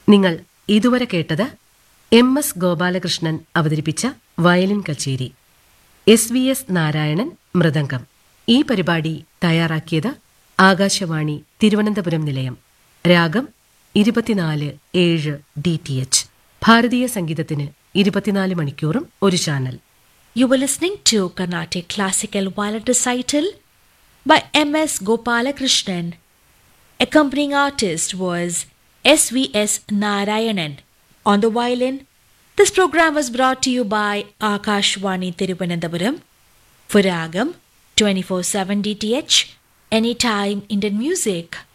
നിങ്ങൾ ഇതുവരെ കേട്ടത് എം എസ് ഗോപാലകൃഷ്ണൻ അവതരിപ്പിച്ച വയലിൻ കച്ചേരി എസ് വി എസ് നാരായണൻ മൃദംഗം ഈ പരിപാടി തയ്യാറാക്കിയത് ആകാശവാണി തിരുവനന്തപുരം നിലയം രാഗം ഇരുപത്തിനാല് ഏഴ് ഡി ടി എച്ച് ഭാരതീയ സംഗീതത്തിന് ഇരുപത്തിനാല് മണിക്കൂറും ഒരു channel You were listening to Carnatic Classical Violin Recital by M.S. Gopalakrishnan. Accompanying artist was S.V.S. Narayanan. On the violin, this program was brought to you by Akashwani Thiruvananthapuram for Ragam 24/7 DTH, anytime Indian music.